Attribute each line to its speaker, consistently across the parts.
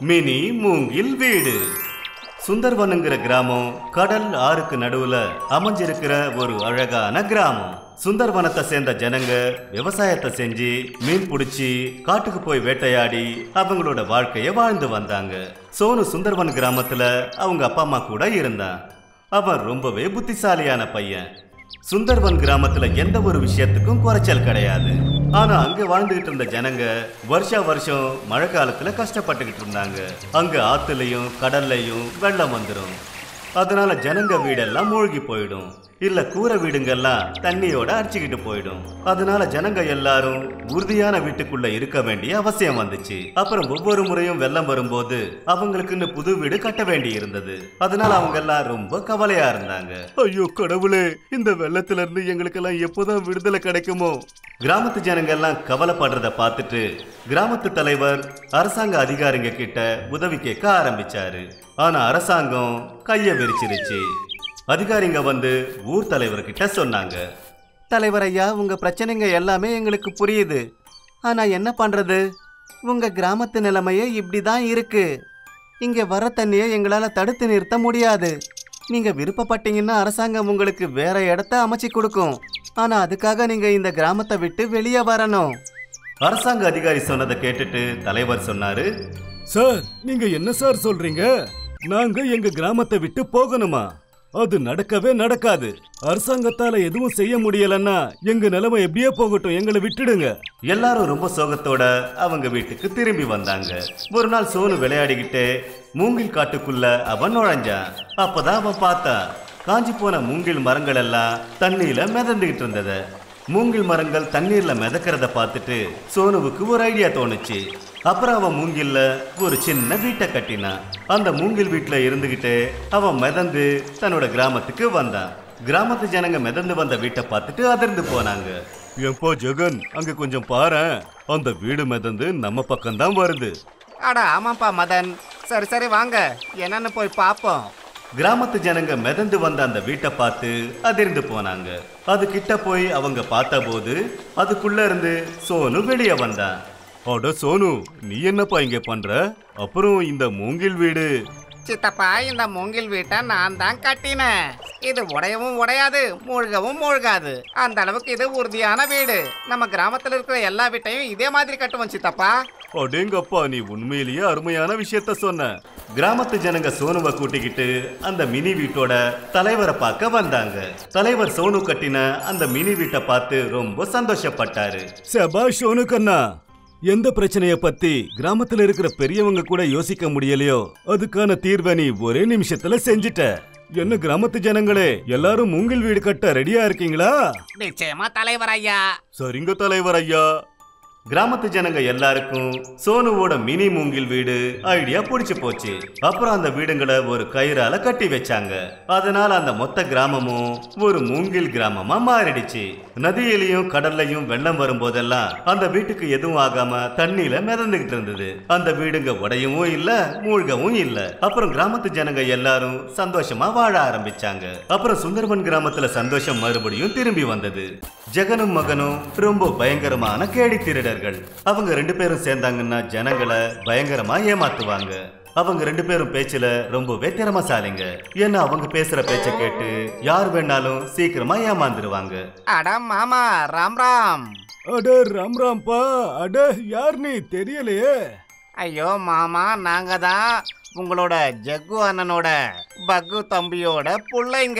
Speaker 1: mini மூங்கில் வீடு சுந்தர்வனுங்கிற கிராமம் கடல் ஆறுக்கு நடுவுல அமைஞ்சிருக்கிற ஒரு அழகான கிராமம் சுந்தர்வனத்தை சேர்ந்த ஜனங்க விவசாயத்தை செஞ்சு மீன் பிடிச்சி காட்டுக்கு போய் வேட்டையாடி அவங்களோட வாழ்க்கைய வாழ்ந்து வந்தாங்க சோனு சுந்தர்வன் கிராமத்துல அவங்க அப்பா அம்மா கூட இருந்தான் அவன் ரொம்பவே புத்திசாலியான பையன் சுந்தர்வன் கிராமத்துல எந்த ஒரு விஷயத்துக்கும் குறைச்சல் கிடையாது ஆனா அங்க வாழ்ந்துகிட்டு இருந்த ஜனங்க வருஷா வருஷம் மழை காலத்துல கஷ்டப்பட்டுக்கிட்டு இருந்தாங்க அங்க ஆத்துலயும் கடல்லையும் வெள்ளம் வந்துடும் அதனால ஜனங்க வீடெல்லாம் மூழ்கி போயிடும் இல்ல கூரை வீடுங்கெல்லாம் தண்ணியோட அடிச்சுக்கிட்டு போயிடும் அதனால ஜனங்க எல்லாரும் உறுதியான வீட்டுக்குள்ள இருக்க வேண்டிய அவசியம் வந்துச்சு அப்புறம் ஒவ்வொரு முறையும் வெள்ளம் வரும்போது அவங்களுக்குன்னு புது வீடு கட்ட வேண்டி இருந்தது அதனால அவங்க எல்லாம் ரொம்ப கவலையா இருந்தாங்க ஐயோ கடவுளே இந்த வெள்ளத்துல இருந்து எங்களுக்கெல்லாம் எப்போதான் விடுதலை கிடைக்குமோ கிராமத்து ஜனங்க எல்லாம் கவலைப்படுறத பார்த்துட்டு கிராமத்து தலைவர் அரசாங்க அதிகாரிங்க கிட்ட உதவி கேட்க ஆரம்பிச்சாரு ஆனா அரசாங்கம் கைய விரிச்சிருச்சு அதிகாரிங்க வந்து ஊர் தலைவர்கிட்ட சொன்னாங்க
Speaker 2: தலைவர் ஐயா உங்க பிரச்சனைங்க எல்லாமே எங்களுக்கு புரியுது ஆனா என்ன பண்றது உங்க கிராமத்து நிலைமையே இப்படிதான் இருக்கு இங்க வர தண்ணியை எங்களால தடுத்து நிறுத்த முடியாது நீங்க விருப்பப்பட்டீங்கன்னா அரசாங்கம் உங்களுக்கு வேற இடத்த அமைச்சு கொடுக்கும் ஆனா அதுக்காக நீங்க இந்த கிராமத்தை விட்டு வெளியே வரணும்
Speaker 1: அரசாங்க அதிகாரி சொன்னதை கேட்டுட்டு தலைவர் சொன்னாரு
Speaker 3: சார் நீங்க என்ன சார் சொல்றீங்க நாங்க எங்க கிராமத்தை விட்டு போகணுமா அது நடக்கவே நடக்காது அரசாங்கத்தால எதுவும் செய்ய முடியலன்னா எங்க நிலைமை எப்படியே போகட்டும் எங்களை விட்டுடுங்க
Speaker 1: எல்லாரும் ரொம்ப சோகத்தோட அவங்க வீட்டுக்கு திரும்பி வந்தாங்க ஒரு நாள் சோனு விளையாடிக்கிட்டு மூங்கில் காட்டுக்குள்ள அவன் நுழைஞ்சான் அப்பதான் அவன் பார்த்தான் காஞ்சி போன மூங்கில் மரங்கள் எல்லாம் தண்ணியில மிதந்துகிட்டு இருந்தது மூங்கில் மரங்கள் தண்ணீர்ல மிதக்கிறத பார்த்துட்டு சோனுவுக்கு ஒரு ஐடியா தோணுச்சு அப்புறம் அவன் மூங்கில்ல ஒரு சின்ன வீட்டை கட்டினான் அந்த மூங்கில் வீட்டுல இருந்துகிட்டு அவன் மிதந்து தன்னோட கிராமத்துக்கு வந்தான் கிராமத்து ஜனங்க மிதந்து வந்த வீட்டை பார்த்துட்டு அதிர்ந்து போனாங்க எப்போ ஜெகன் அங்க கொஞ்சம் பாரேன் அந்த வீடு மிதந்து நம்ம பக்கம்தான் வருது
Speaker 2: அட ஆமாப்பா மதன் சரி சரி வாங்க என்னன்னு போய் பார்ப்போம்
Speaker 1: கிராமத்து ஜனங்க மிதந்து வந்த அந்த வீட்டை பார்த்து அதிர்ந்து போனாங்க அது கிட்ட போய் அவங்க பார்த்தபோது அதுக்குள்ள இருந்து சோனு வெளியே வந்தான் அட சோனு நீ என்னப்பா இங்க பண்ற அப்புறம் இந்த மூங்கில் வீடு
Speaker 2: சித்தப்பா இந்த மூங்கில் வீட்டை நான் தான் கட்டினேன் இது உடையவும் உடையாது மூழ்கவும் மூழ்காது அந்த அளவுக்கு இது உறுதியான வீடு நம்ம கிராமத்துல இருக்கிற எல்லா வீட்டையும் இதே மாதிரி கட்டுவோம் சித்தப்பா
Speaker 1: அடேங்கப்பா நீ உண்மையிலேயே அருமையான விஷயத்த சொன்ன கிராமத்து ஜனங்க சோனுவை கூட்டிக்கிட்டு அந்த மினி வீட்டோட தலைவரை பார்க்க வந்தாங்க தலைவர் சோனு கட்டின அந்த மினி வீட்டை பார்த்து ரொம்ப சந்தோஷப்பட்டாரு
Speaker 3: சபாஷ் கண்ணா எந்த பிரச்சனைய பத்தி கிராமத்துல இருக்கிற பெரியவங்க கூட யோசிக்க முடியலையோ அதுக்கான தீர்வை நீ ஒரே நிமிஷத்துல செஞ்சிட்ட என்ன கிராமத்து ஜனங்களே எல்லாரும் மூங்கில் வீடு கட்ட ரெடியா இருக்கீங்களா
Speaker 2: நிச்சயமா தலைவர் ஐயா
Speaker 1: சரிங்க தலைவர் ஐயா கிராமத்து ஜனங்க எல்லாருக்கும் சோனுவோட மினி மூங்கில் வீடு ஐடியா பிடிச்சு போச்சு அப்புறம் அந்த வீடுங்களை ஒரு கயிறால கட்டி வச்சாங்க அதனால அந்த மொத்த கிராமமும் ஒரு மூங்கில் கிராமமா மாறிடுச்சு நதியிலையும் கடல்லையும் வெள்ளம் வரும்போதெல்லாம் அந்த வீட்டுக்கு எதுவும் ஆகாம தண்ணியில மிதந்துகிட்டு இருந்தது அந்த வீடுங்க உடையவும் இல்ல மூழ்கவும் இல்ல அப்புறம் கிராமத்து ஜனங்க எல்லாரும் சந்தோஷமா வாழ ஆரம்பிச்சாங்க அப்புறம் சுந்தர்பன் கிராமத்துல சந்தோஷம் மறுபடியும் திரும்பி வந்தது ஜெகனும் மகனும் ரொம்ப பயங்கரமான கேடி திருடர்கள் அவங்க ரெண்டு பேரும் சேர்ந்தாங்கன்னா ஜனங்களை பயங்கரமா ஏமாத்துவாங்க அவங்க ரெண்டு பேரும் பேச்சுல ரொம்பவே திறமசாலிங்க ஏன்னா அவங்க பேசுற பேச்ச கேட்டு யார் வேணாலும் சீக்கிரமா ஏமாந்துருவாங்க
Speaker 2: அட மாமா ராம் ராம்
Speaker 3: அட ராம் ராம்பா அட யார் நீ தெரியலையே
Speaker 2: ஐயோ மாமா நாங்க தான் உங்களோட ஜக்கு அண்ணனோட பக்கு தம்பியோட புள்ளைங்க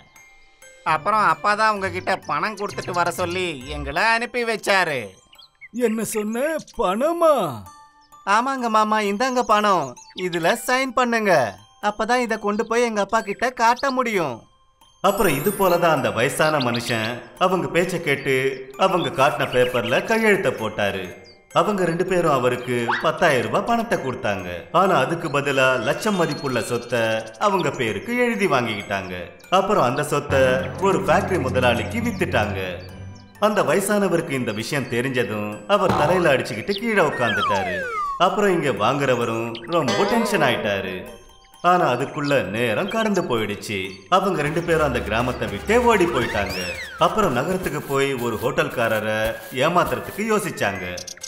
Speaker 2: அப்புறம் அப்பா தான் உங்ககிட்ட பணம் கொடுத்துட்டு வர சொல்லி எங்களை அனுப்பி வச்சாரு
Speaker 3: என்ன சொன்ன பணமா
Speaker 2: ஆமாங்க மாமா இந்தாங்க பணம் இதுல சைன் பண்ணுங்க அப்பதான் இத கொண்டு போய் எங்க அப்பா கிட்ட காட்ட முடியும்
Speaker 1: அப்புறம் இது போலதான் அந்த வயசான மனுஷன் அவங்க பேச்ச கேட்டு அவங்க காட்டின பேப்பர்ல கையெழுத்த போட்டாரு அவங்க ரெண்டு பேரும் அவருக்கு பத்தாயிரம் ரூபாய் பணத்தை கொடுத்தாங்க ஆனா அதுக்கு பதிலா லட்சம் மதிப்புள்ள சொத்தை அவங்க பேருக்கு எழுதி வாங்கிக்கிட்டாங்க அப்புறம் அந்த சொத்தை ஒரு ஃபேக்டரி முதலாளிக்கு வித்துட்டாங்க அந்த வயசானவருக்கு இந்த விஷயம் தெரிஞ்சதும் அவர் தலையில அடிச்சுக்கிட்டு கீழே உட்காந்துட்டாரு அப்புறம் இங்க வாங்குறவரும் ரொம்ப டென்ஷன் ஆயிட்டாரு ஆனா அதுக்குள்ள நேரம் கடந்து போயிடுச்சு அவங்க ரெண்டு பேரும் அந்த கிராமத்தை விட்டே ஓடி போயிட்டாங்க அப்புறம் நகரத்துக்கு போய் ஒரு ஹோட்டல்காரரை ஏமாத்துறதுக்கு யோசிச்சாங்க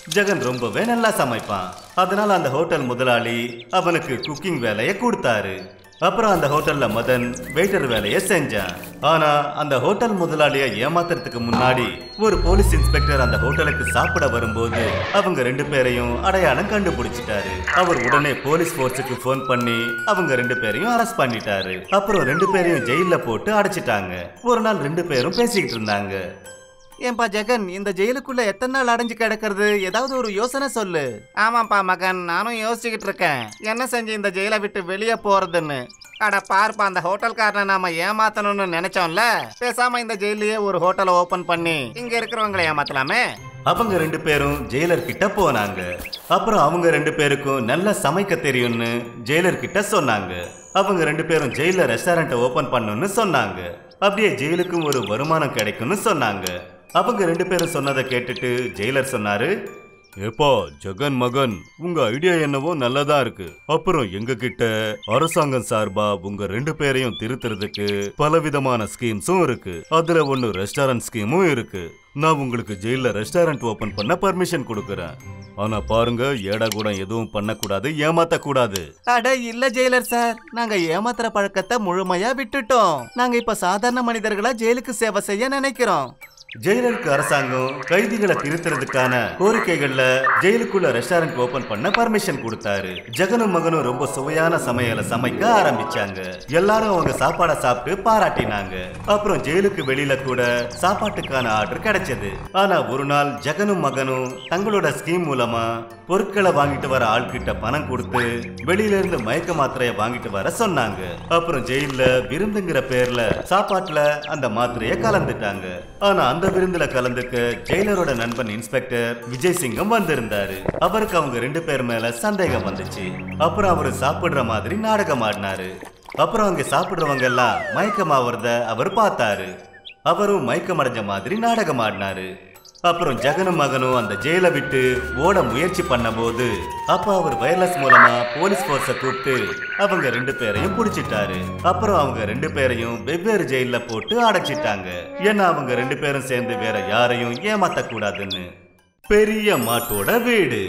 Speaker 1: ஜெகன் ரொம்பவே நல்லா சமைப்பான் அதனால அந்த ஹோட்டல் முதலாளி அவனுக்கு குக்கிங் வேலையை கொடுத்தாரு அப்புறம் அந்த ஹோட்டல்ல மதன் வெயிட்டர் வேலையை செஞ்சான் ஆனா அந்த ஹோட்டல் முதலாளியை ஏமாத்துறதுக்கு முன்னாடி ஒரு போலீஸ் இன்ஸ்பெக்டர் அந்த ஹோட்டலுக்கு சாப்பிட வரும்போது அவங்க ரெண்டு பேரையும் அடையாளம் கண்டுபிடிச்சிட்டாரு அவர் உடனே போலீஸ் போர்ஸுக்கு ஃபோன் பண்ணி அவங்க ரெண்டு பேரையும் அரெஸ்ட் பண்ணிட்டாரு அப்புறம் ரெண்டு பேரையும் ஜெயில போட்டு அடைச்சிட்டாங்க ஒரு நாள் ரெண்டு பேரும் பேசிக்கிட்டு இருந்தாங்க
Speaker 2: ஏன்பா ஜெகன் இந்த ஜெயிலுக்குள்ள எத்தனை நாள் அடைஞ்சு கிடக்கிறது ஏதாவது ஒரு யோசனை சொல்லு ஆமாப்பா மகன் நானும் யோசிச்சுக்கிட்டு இருக்கேன் என்ன செஞ்சு இந்த ஜெயிலை விட்டு வெளியே போறதுன்னு அட பார்ப்பா அந்த ஹோட்டல்காரனை நாம ஏமாத்தணும்னு நினைச்சோம்ல பேசாம இந்த ஜெயிலையே ஒரு ஹோட்டலை ஓபன் பண்ணி இங்க இருக்கிறவங்களை ஏமாத்தலாமே
Speaker 1: அவங்க ரெண்டு பேரும் ஜெயிலர் கிட்ட போனாங்க அப்புறம் அவங்க ரெண்டு பேருக்கும் நல்லா சமைக்க தெரியும்னு ஜெயிலர் கிட்ட சொன்னாங்க அவங்க ரெண்டு பேரும் ஜெயில ரெஸ்டாரண்ட்டை ஓபன் பண்ணணும்னு சொன்னாங்க அப்படியே ஜெயிலுக்கும் ஒரு வருமானம் கிடைக்கும்னு சொன்னாங்க அவங்க ரெண்டு பேரும் சொன்னதை கேட்டுட்டு ஜெயிலர் சொன்னாரு
Speaker 3: ஏப்பா ஜெகன் மகன் உங்க ஐடியா என்னவோ நல்லதா இருக்கு அப்புறம் எங்க கிட்ட அரசாங்கம் சார்பா உங்க ரெண்டு பேரையும் திருத்துறதுக்கு பலவிதமான ஸ்கீம்ஸும் இருக்கு அதுல ஒன்னு ரெஸ்டாரண்ட் ஸ்கீமும் இருக்கு நான் உங்களுக்கு ஜெயில ரெஸ்டாரண்ட் ஓபன் பண்ண பர்மிஷன் கொடுக்கறேன் ஆனா பாருங்க ஏடா கூட எதுவும் பண்ணக்கூடாது ஏமாத்த கூடாது
Speaker 2: அட இல்ல ஜெயிலர் சார் நாங்க ஏமாத்துற பழக்கத்தை முழுமையா விட்டுட்டோம் நாங்க இப்ப சாதாரண மனிதர்களா ஜெயிலுக்கு சேவை செய்ய நினைக்கிறோம்
Speaker 1: ஜெயிலருக்கு அரசாங்கம் கைதிகளை திருத்துறதுக்கான கோரிக்கைகள்ல ஜெயிலுக்குள்ள ரெஸ்டாரண்ட் ஓபன் பண்ண பர்மிஷன் கொடுத்தாரு ஜெகனும் மகனும் ரொம்ப சுவையான சமையலை சமைக்க ஆரம்பிச்சாங்க எல்லாரும் அவங்க சாப்பாடை சாப்பிட்டு பாராட்டினாங்க அப்புறம் ஜெயிலுக்கு வெளியில கூட சாப்பாட்டுக்கான ஆர்டர் கிடைச்சது ஆனா ஒரு நாள் ஜெகனும் மகனும் தங்களோட ஸ்கீம் மூலமா பொருட்களை வாங்கிட்டு வர ஆள்கிட்ட பணம் கொடுத்து வெளியில இருந்து மயக்க மாத்திரைய வாங்கிட்டு வர சொன்னாங்க அப்புறம் ஜெயில்ல விருந்துங்கிற பேர்ல சாப்பாட்டுல அந்த மாத்திரைய கலந்துட்டாங்க ஆனா அந்த விருந்துல கலந்துக்க ஜெயிலரோட நண்பன் இன்ஸ்பெக்டர் விஜய் சிங்கம் வந்திருந்தாரு அவருக்கு அவங்க ரெண்டு பேர் மேல சந்தேகம் வந்துச்சு அப்புறம் அவரு சாப்பிடுற மாதிரி நாடகம் ஆடினாரு அப்புறம் அங்க சாப்பிடுறவங்க எல்லாம் மயக்கமாவறத அவர் பார்த்தாரு அவரும் மயக்கமடைஞ்ச மாதிரி நாடகம் ஆடினாரு அப்புறம் ஜெகனும் மகனும் அந்த ஜெயிலை விட்டு ஓட முயற்சி பண்ணபோது அப்ப அவர் வயர்லெஸ் மூலமா போலீஸ் போர்ஸ கூப்பிட்டு அவங்க ரெண்டு பேரையும் பிடிச்சிட்டாரு அப்புறம் அவங்க ரெண்டு பேரையும் வெவ்வேறு ஜெயில போட்டு அடைச்சிட்டாங்க ஏன்னா அவங்க ரெண்டு பேரும் சேர்ந்து வேற யாரையும் ஏமாத்த கூடாதுன்னு பெரிய மாட்டோட வீடு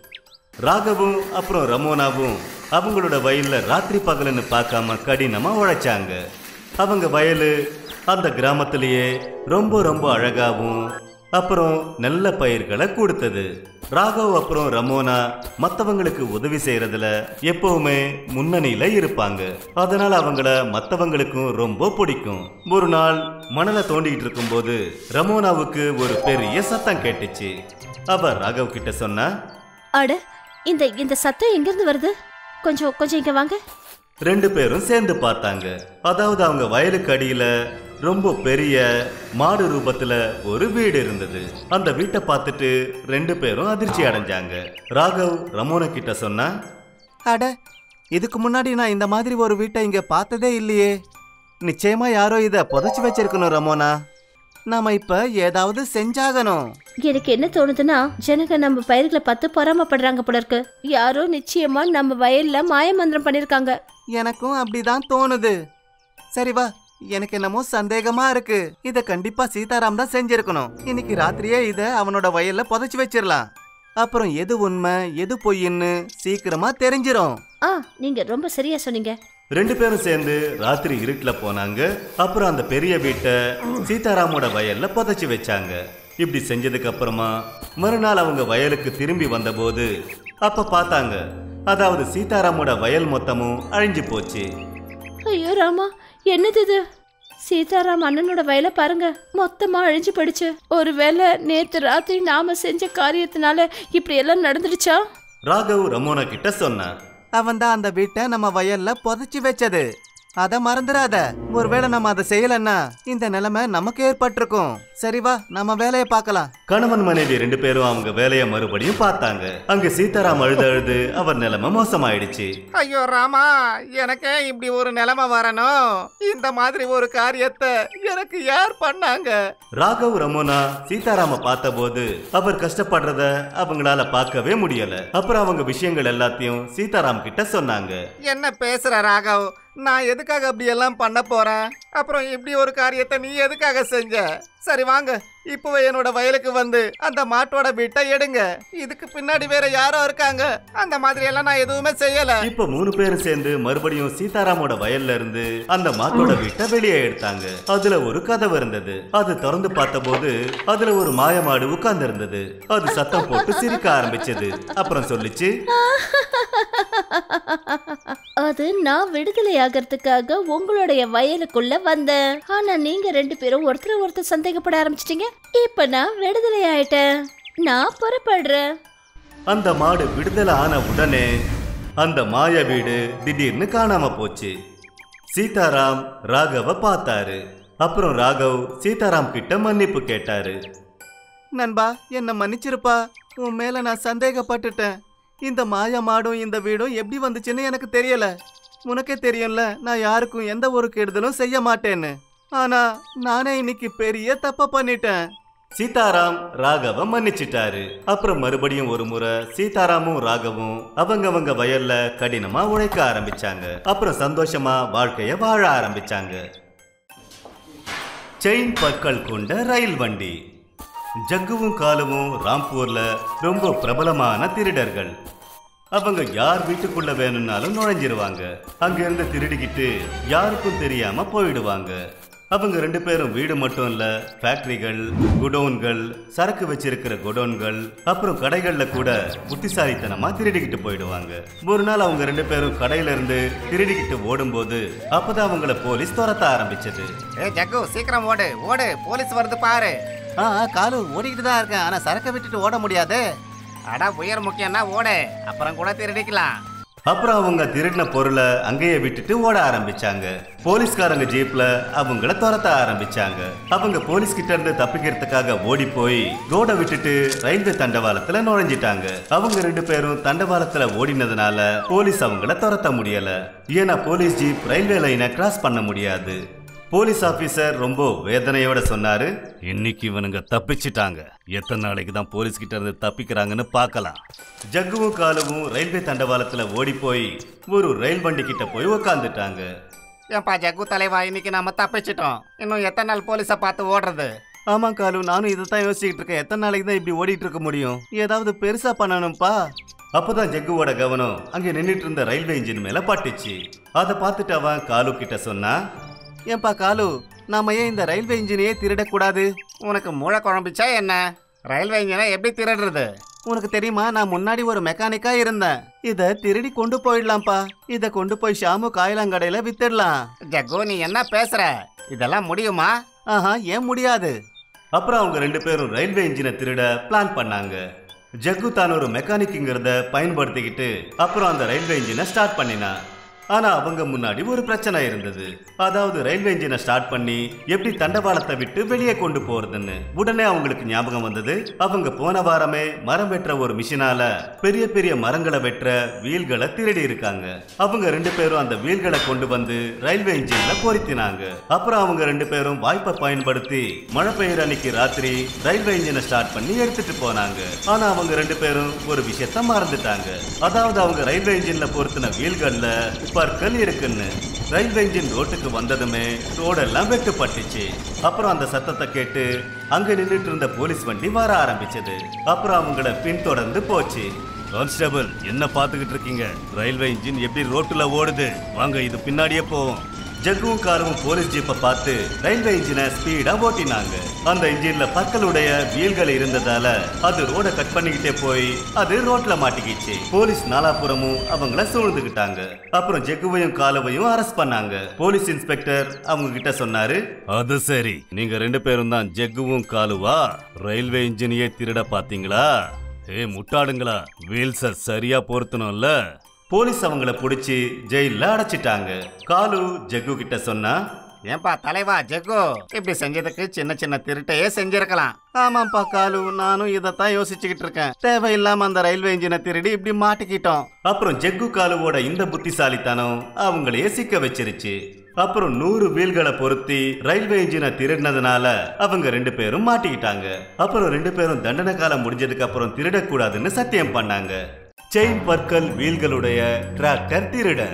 Speaker 1: ராகவும் அப்புறம் ரமோனாவும் அவங்களோட வயல்ல ராத்திரி பகலுன்னு பார்க்காம கடினமா உழைச்சாங்க அவங்க வயலு அந்த கிராமத்திலேயே ரொம்ப ரொம்ப அழகாவும் அப்புறம் நல்ல பயிர்களை கொடுத்தது ராகவ் அப்புறம் ரமோனா மத்தவங்களுக்கு உதவி செய்யறதுல எப்பவுமே முன்னணியில இருப்பாங்க அதனால அவங்கள மத்தவங்களுக்கும் ரொம்ப பிடிக்கும் ஒரு நாள் மணலை தோண்டிக்கிட்டு இருக்கும்போது ரமோனாவுக்கு ஒரு பெரிய சத்தம் கேட்டுச்சு அவ ராகவ் கிட்ட சொன்னா
Speaker 4: அட இந்த இந்த சத்தம் எங்கிருந்து வருது கொஞ்சம் கொஞ்சம் இங்க வாங்க
Speaker 1: ரெண்டு பேரும் சேர்ந்து பார்த்தாங்க அதாவது அவங்க வயலுக்கு அடியில ரொம்ப பெரிய மாடு ரூபத்துல ஒரு வீடு இருந்தது அந்த வீட்டை பார்த்துட்டு ரெண்டு பேரும் அதிர்ச்சி அடைஞ்சாங்க ராகவ் ரமோனா கிட்ட சொன்னா
Speaker 2: அட இதுக்கு முன்னாடி நான் இந்த மாதிரி ஒரு வீட்டை இங்க பார்த்ததே இல்லையே நிச்சயமா யாரோ இத புதைச்சு வச்சிருக்கணும் ரமோனா நாம இப்ப ஏதாவது செஞ்சாகணும்
Speaker 4: எனக்கு என்ன தோணுதுன்னா ஜனங்க நம்ம பயிர்களை பார்த்து பொறாமப்படுறாங்க போல இருக்கு யாரோ நிச்சயமா நம்ம வயல்ல மாயமந்திரம் பண்ணிருக்காங்க
Speaker 2: எனக்கும் அப்படிதான் தோணுது சரி வா எனக்கு என்னமோ சந்தேகமா இருக்கு இத கண்டிப்பா சீதாராம் தான் செஞ்சிருக்கணும் இன்னைக்கு ராத்திரியே இத அவனோட வயல்ல புதைச்சு வச்சிரலாம் அப்புறம் எது உண்மை எது பொய்ன்னு சீக்கிரமா தெரிஞ்சிரும்
Speaker 4: ஆ நீங்க ரொம்ப சரியா சொன்னீங்க
Speaker 1: ரெண்டு பேரும் சேர்ந்து ராத்திரி இருட்டுல போனாங்க அப்புறம் அந்த பெரிய வீட்டை சீதாராமோட வயல்ல புதைச்சி வச்சாங்க இப்படி செஞ்சதுக்கு அப்புறமா மறுநாள் அவங்க வயலுக்கு திரும்பி வந்தபோது அப்ப பார்த்தாங்க அதாவது சீதாராமோட வயல் மொத்தமும் அழிஞ்சு போச்சு
Speaker 4: ஐயோ ராமா என்னது இது சீதாராம் அண்ணனோட வயலை பாருங்க மொத்தமா அழிஞ்சு போயிடுச்சு ஒருவேளை நேத்து ராத்திரி நாம செஞ்ச காரியத்தினால இப்படி எல்லாம் நடந்துடுச்சா
Speaker 1: ராகவ் ரமோனா கிட்ட சொன்னான்
Speaker 2: அவன் தான் அந்த வீட்டை நம்ம வயல்ல புதைச்சு வச்சது அத மறந்துடாத ஒருவேளை நம்ம அதை செய்யலன்னா இந்த நிலைமை நமக்கு ஏற்பட்டிருக்கும் சரி வா நம்ம வேலையை பார்க்கலாம்
Speaker 1: கணவன் மனைவி ரெண்டு பேரும் அவங்க வேலையை மறுபடியும் பார்த்தாங்க அங்க சீதாராம் அழுது அழுது அவர் நிலைமை மோசமாயிடுச்சு
Speaker 2: ஐயோ ராமா எனக்கே இப்படி ஒரு நிலைமை வரணும் இந்த மாதிரி ஒரு காரியத்தை எனக்கு யார் பண்ணாங்க
Speaker 1: ராகவ் ரமோனா சீதாராம பார்த்தபோது அவர் கஷ்டப்படுறத அவங்களால பார்க்கவே முடியல அப்புறம் அவங்க விஷயங்கள் எல்லாத்தையும் சீதாராம் கிட்ட சொன்னாங்க
Speaker 2: என்ன பேசுற ராகவ் நான் எதுக்காக அப்படி எல்லாம் பண்ண போறேன் அப்புறம் இப்படி ஒரு காரியத்தை நீ எதுக்காக செஞ்ச சரி வாங்க இப்பவே என்னோட வயலுக்கு வந்து அந்த மாட்டோட வீட்டை எடுங்க இதுக்கு பின்னாடி வேற யாரோ இருக்காங்க அந்த மாதிரி எல்லாம் நான் எதுவுமே செய்யல
Speaker 1: இப்ப மூணு பேரும் சேர்ந்து மறுபடியும் சீதாராமோட வயல்ல இருந்து அந்த மாட்டோட வீட்டை வெளியே எடுத்தாங்க அதுல ஒரு கதவு இருந்தது அது திறந்து பார்த்தபோது அதுல ஒரு மாயமாடு உட்கார்ந்து இருந்தது அது சத்தம் போட்டு சிரிக்க ஆரம்பிச்சது அப்புறம் சொல்லிச்சு
Speaker 4: அது நான் விடுதலை ஆகிறதுக்காக உங்களுடைய வயலுக்குள்ள வந்தேன் ஆனா நீங்க ரெண்டு பேரும் ஒருத்தர் ஒருத்தர் சந்தேகப்பட ஆரம்பிச்சிட்டீங்க இப்ப நான் விடுதலை ஆயிட்டேன் நான் புறப்படுறேன்
Speaker 1: அந்த மாடு விடுதலை ஆன உடனே அந்த மாய வீடு திடீர்னு காணாம போச்சு சீதாராம் ராகவ பார்த்தாரு அப்புறம் ராகவ் சீதாராம் கிட்ட மன்னிப்பு கேட்டாரு
Speaker 2: நண்பா என்ன மன்னிச்சிருப்பா உன் மேல நான் சந்தேகப்பட்டுட்டேன் இந்த மாய மாடும் இந்த வீடும் எப்படி வந்துச்சுன்னு எனக்கு தெரியல உனக்கே தெரியும்ல நான் யாருக்கும் எந்த ஒரு கெடுதலும் செய்ய மாட்டேன்னு ஆனா நானே இன்னைக்கு பெரிய தப்ப பண்ணிட்டேன்
Speaker 1: சீதாராம் ராகவ மன்னிச்சிட்டாரு அப்புறம் மறுபடியும் ஒரு முறை சீதாராமும் ராகவும் அவங்கவங்க வயல்ல கடினமா உழைக்க ஆரம்பிச்சாங்க அப்புறம் சந்தோஷமா வாழ்க்கைய வாழ ஆரம்பிச்சாங்க செயின் பற்கள் கொண்ட ரயில் வண்டி ஜக்குவும் காலுவும் ராம்பூர்ல ரொம்ப பிரபலமான திருடர்கள் அவங்க யார் வீட்டுக்குள்ள வேணும்னாலும் நுழைஞ்சிருவாங்க அங்க இருந்து திருடிக்கிட்டு யாருக்கும் தெரியாம போயிடுவாங்க அவங்க ரெண்டு பேரும் வீடு மட்டும் இல்ல ஃபேக்டரிகள் குடோன்கள் சரக்கு வச்சிருக்கிற குடோன்கள் அப்புறம் கடைகள்ல கூட புத்திசாலித்தனமா திருடிக்கிட்டு போயிடுவாங்க ஒரு நாள் அவங்க ரெண்டு பேரும் கடையில இருந்து திருடிக்கிட்டு ஓடும்போது அப்பதான் அவங்கள போலீஸ் துரத்த ஆரம்பிச்சது
Speaker 2: ஏ ஜக்கு சீக்கிரம் ஓடு ஓடு போலீஸ் வருது பாரு ஆ காலு ஓடிக்கிட்டு தான் இருக்கேன் ஆனா சரக்க விட்டுட்டு ஓட முடியாது அட உயர் முக்கியம்னா ஓடு அப்புறம் கூட திருடிக்கலாம்
Speaker 1: அப்புறம் அவங்க திருடின பொருளை அங்கேயே விட்டுட்டு ஓட ஆரம்பிச்சாங்க போலீஸ்காரங்க ஜீப்ல அவங்கள துரத்த ஆரம்பிச்சாங்க அவங்க போலீஸ் கிட்ட இருந்து தப்பிக்கிறதுக்காக ஓடி போய் ரோட விட்டுட்டு ரயில்வே தண்டவாளத்துல நுழைஞ்சிட்டாங்க அவங்க ரெண்டு பேரும் தண்டவாளத்துல ஓடினதுனால போலீஸ் அவங்கள துரத்த முடியல ஏன்னா போலீஸ் ஜீப் ரயில்வே லைனை கிராஸ் பண்ண முடியாது போலீஸ் ஆபீசர் ரொம்ப வேதனையோட சொன்னாரு இன்னைக்கு இவனுங்க தப்பிச்சிட்டாங்க எத்தனை நாளைக்கு தான் போலீஸ் கிட்ட இருந்து தப்பிக்கிறாங்கன்னு பார்க்கலாம் ஜக்குவும் காலுவும் ரயில்வே தண்டவாளத்துல ஓடி போய் ஒரு ரயில் வண்டி கிட்ட போய் உக்காந்துட்டாங்க
Speaker 2: ஏன்பா ஜக்கு தலைவா இன்னைக்கு நாம தப்பிச்சிட்டோம் இன்னும் எத்தனை நாள் போலீஸை பார்த்து ஓடுறது
Speaker 1: ஆமா காலு நானும் இதை தான் யோசிச்சுட்டு இருக்கேன் எத்தனை நாளைக்கு தான் இப்படி ஓடிட்டு இருக்க முடியும்
Speaker 2: ஏதாவது பெருசா பண்ணணும்ப்பா
Speaker 1: அப்பதான் ஜக்குவோட கவனம் அங்க நின்னுட்டு இருந்த ரயில்வே இன்ஜின் மேல பட்டுச்சு அதை பார்த்துட்டு அவன் காலு கிட்ட சொன்னா
Speaker 2: ஏன்பா காலு நாம ஏன் இந்த ரயில்வே இன்ஜினையே திருடக்கூடாது உனக்கு மூளை குழம்பிச்சா என்ன ரயில்வே இன்ஜினை எப்படி திருடுறது உனக்கு தெரியுமா நான் முன்னாடி ஒரு மெக்கானிக்கா இருந்தேன் இத திருடி கொண்டு போயிடலாம்ப்பா இத கொண்டு போய் ஷாமு காயலாங்கடையில வித்துடலாம் ஜக்கு நீ என்ன பேசுற இதெல்லாம் முடியுமா ஆஹா ஏன் முடியாது
Speaker 1: அப்புறம் அவங்க ரெண்டு பேரும் ரயில்வே இன்ஜினை திருட பிளான் பண்ணாங்க ஜக்கு தான் ஒரு மெக்கானிக்குங்கிறத பயன்படுத்திக்கிட்டு அப்புறம் அந்த ரயில்வே இன்ஜினை ஸ்டார்ட் பண்ணினான் ஆனா அவங்க முன்னாடி ஒரு பிரச்சனை இருந்தது அதாவது ரயில்வே இன்ஜினை ஸ்டார்ட் பண்ணி எப்படி தண்டவாளத்தை விட்டு வெளியே கொண்டு போறதுன்னு உடனே அவங்களுக்கு ஞாபகம் வந்தது அவங்க போன வாரமே மரம் வெட்டுற ஒரு மிஷினால பெரிய பெரிய மரங்களை வெட்டுற வீல்களை திருடி இருக்காங்க அவங்க ரெண்டு பேரும் அந்த வீல்களை கொண்டு வந்து ரயில்வே இன்ஜின்ல பொருத்தினாங்க அப்புறம் அவங்க ரெண்டு பேரும் வாய்ப்பை பயன்படுத்தி மழை பெய்யுற அன்னைக்கு ராத்திரி ரயில்வே இன்ஜினை ஸ்டார்ட் பண்ணி எடுத்துட்டு போனாங்க ஆனா அவங்க ரெண்டு பேரும் ஒரு விஷயத்த மறந்துட்டாங்க அதாவது அவங்க ரயில்வே இன்ஜின்ல பொருத்தின வீல்கள்ல பற்கள் இருக்குன்னு ரயில்வே இன்ஜின் ரோட்டுக்கு வந்ததுமே ரோடெல்லாம் வெட்டுப்பட்டுச்சு அப்புறம் அந்த சத்தத்தை கேட்டு அங்க நின்னுட்டு இருந்த போலீஸ் வண்டி வர ஆரம்பிச்சது அப்புறம் அவங்கள பின்தொடர்ந்து போச்சு கான்ஸ்டபிள் என்ன பாத்துக்கிட்டு இருக்கீங்க ரயில்வே இன்ஜின் எப்படி ரோட்டுல ஓடுது வாங்க இது பின்னாடியே போவோம் ஜக்குவும் காரும் போலீஸ் ஜீப்பை பார்த்து ரயில்வே இன்ஜினை ஸ்பீடா ஓட்டினாங்க அந்த இன்ஜின்ல பற்களுடைய வீல்கள் இருந்ததால அது ரோட கட் பண்ணிக்கிட்டே போய் அது ரோட்ல மாட்டிக்கிச்சு போலீஸ் நாலாபுறமும் அவங்கள சூழ்ந்துகிட்டாங்க அப்புறம் ஜக்குவையும் காலுவையும் அரெஸ்ட் பண்ணாங்க போலீஸ் இன்ஸ்பெக்டர் அவங்க கிட்ட சொன்னாரு அது சரி நீங்க ரெண்டு பேரும் தான் ஜக்குவும் காலுவா ரயில்வே இன்ஜினையே திருட பாத்தீங்களா ஏ முட்டாளுங்களா வீல்ஸ சரியா பொருத்தணும்ல போலீஸ் அவங்கள பிடிச்சி ஜெயில அடைச்சிட்டாங்க காலு ஜக்கு கிட்ட சொன்னா
Speaker 2: ஏன்பா தலைவா ஜெகு இப்படி செஞ்சதுக்கு சின்ன சின்ன திருட்டையே செஞ்சிருக்கலாம் ஆமாப்பா காலு நானும் இதைத்தான் யோசிச்சுக்கிட்டு இருக்கேன் தேவையில்லாம அந்த ரயில்வே இன்ஜினை திருடி இப்படி மாட்டிக்கிட்டோம்
Speaker 1: அப்புறம் ஜக்கு காலுவோட இந்த புத்திசாலித்தனம் அவங்களையே சிக்க வச்சிருச்சு அப்புறம் நூறு வீல்களை பொருத்தி ரயில்வே இன்ஜினை திருடினதுனால அவங்க ரெண்டு பேரும் மாட்டிக்கிட்டாங்க அப்புறம் ரெண்டு பேரும் தண்டனை காலம் முடிஞ்சதுக்கு அப்புறம் திருடக்கூடாதுன்னு சத்தியம் பண்ணாங்க செயின் பற்கள் வீல்களுடைய டிராக்டர் திருட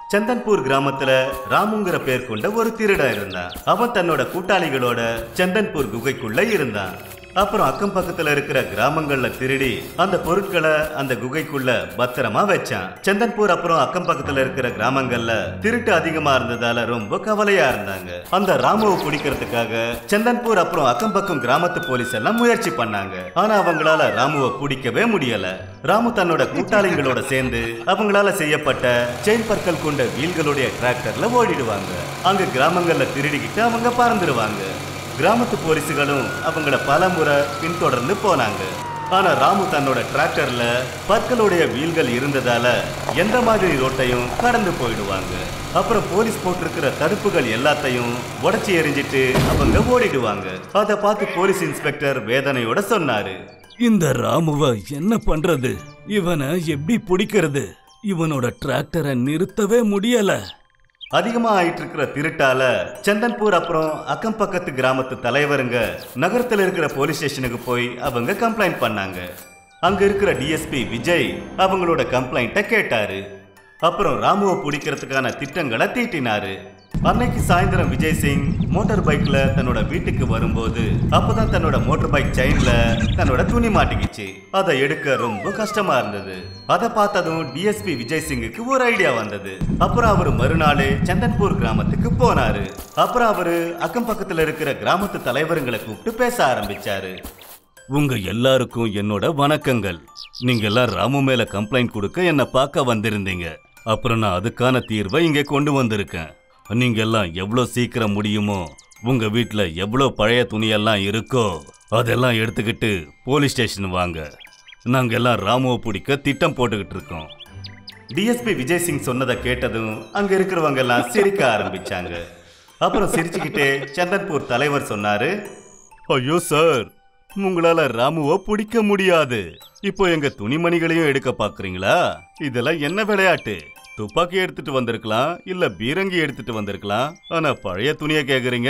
Speaker 1: சந்தன்பூர் கிராமத்துல ராமுங்கிற பேர் கொண்ட ஒரு திருடன் இருந்தான் அவன் தன்னோட கூட்டாளிகளோட சந்தன்பூர் குகைக்குள்ள இருந்தான் அப்புறம் அக்கம் பக்கத்துல இருக்கிற கிராமங்கள்ல திருடி அந்த பொருட்களை அந்த குகைக்குள்ள பத்திரமா வச்சான் சந்தன்பூர் அப்புறம் அக்கம் பக்கத்துல இருக்கிற கிராமங்கள்ல திருட்டு அதிகமா இருந்ததால ரொம்ப கவலையா இருந்தாங்க அந்த ராமுவை பிடிக்கிறதுக்காக சந்தன்பூர் அப்புறம் அக்கம் பக்கம் கிராமத்து போலீஸ் எல்லாம் முயற்சி பண்ணாங்க ஆனா அவங்களால ராமுவை பிடிக்கவே முடியல ராமு தன்னோட கூட்டாளிகளோட சேர்ந்து அவங்களால செய்யப்பட்ட செயின் பற்கள் கொண்ட வீல்களுடைய டிராக்டர்ல ஓடிடுவாங்க அங்க கிராமங்கள்ல திருடிக்கிட்டு அவங்க பறந்துடுவாங்க கிராமத்து போலீஸுகளும் அவங்கள பல முறை பின்தொடர்ந்து போனாங்க ஆனா ராமு தன்னோட டிராக்டர்ல பற்களுடைய வீல்கள் இருந்ததால எந்த மாதிரி ரோட்டையும் கடந்து போயிடுவாங்க அப்புறம் போலீஸ் போட்டிருக்கிற தடுப்புகள் எல்லாத்தையும் உடைச்சி எரிஞ்சிட்டு அவங்க ஓடிடுவாங்க அதை பார்த்து போலீஸ் இன்ஸ்பெக்டர் வேதனையோட சொன்னாரு
Speaker 3: இந்த ராமுவ என்ன பண்றது இவனை எப்படி பிடிக்கிறது இவனோட டிராக்டரை நிறுத்தவே முடியல
Speaker 1: அதிகமா ஆயிட்டு இருக்கிற திருட்டால சந்தன்பூர் அப்புறம் அக்கம் பக்கத்து கிராமத்து தலைவருங்க நகரத்துல இருக்கிற போலீஸ் ஸ்டேஷனுக்கு போய் அவங்க கம்ப்ளைண்ட் பண்ணாங்க அங்க இருக்கிற டிஎஸ்பி விஜய் அவங்களோட கம்ப்ளைண்ட்டை கேட்டாரு அப்புறம் ராமுவை பிடிக்கிறதுக்கான திட்டங்களை தீட்டினாரு அன்னைக்கு சாயந்தரம் விஜய் சிங் மோட்டார் பைக்ல தன்னோட வீட்டுக்கு வரும்போது அப்பதான் தன்னோட மோட்டார் பைக் செயின்ல தன்னோட துணி மாட்டிக்கிச்சு அதை எடுக்க ரொம்ப கஷ்டமா இருந்தது அதை பார்த்ததும் டிஎஸ்பி விஜய் சிங்குக்கு ஒரு ஐடியா வந்தது அப்புறம் அவர் மறுநாள் சந்தன்பூர் கிராமத்துக்கு போனாரு அப்புறம் அவரு அக்கம் பக்கத்துல இருக்கிற கிராமத்து தலைவருங்களை கூப்பிட்டு பேச ஆரம்பிச்சாரு
Speaker 3: உங்க எல்லாருக்கும் என்னோட வணக்கங்கள் நீங்க எல்லாம் ராமு மேல கம்ப்ளைண்ட் கொடுக்க என்ன பார்க்க வந்திருந்தீங்க அப்புறம் நான் அதுக்கான தீர்வை இங்க கொண்டு வந்திருக்கேன் நீங்க எல்லாம் எவ்வளவு சீக்கிரம் முடியுமோ உங்க வீட்ல எவ்வளவு பழைய துணியெல்லாம் இருக்கோ அதெல்லாம் எடுத்துக்கிட்டு போலீஸ் ஸ்டேஷன் வாங்க நாங்க எல்லாம் ராமுவை பிடிக்க திட்டம் போட்டுக்கிட்டு இருக்கோம்
Speaker 1: டிஎஸ்பி விஜய் சிங் சொன்னதை கேட்டதும் அங்க இருக்கிறவங்க எல்லாம் சிரிக்க ஆரம்பிச்சாங்க அப்புறம் சிரிச்சுக்கிட்டே சந்தன்பூர் தலைவர் சொன்னாரு
Speaker 3: ஐயோ சார் உங்களால ராமுவை பிடிக்க முடியாது இப்போ எங்க துணிமணிகளையும் எடுக்க பாக்குறீங்களா இதெல்லாம் என்ன விளையாட்டு துப்பாக்கி எடுத்துட்டு வந்திருக்கலாம் இல்ல பீரங்கி எடுத்துட்டு வந்திருக்கலாம் ஆனா பழைய துணியை கேக்குறீங்க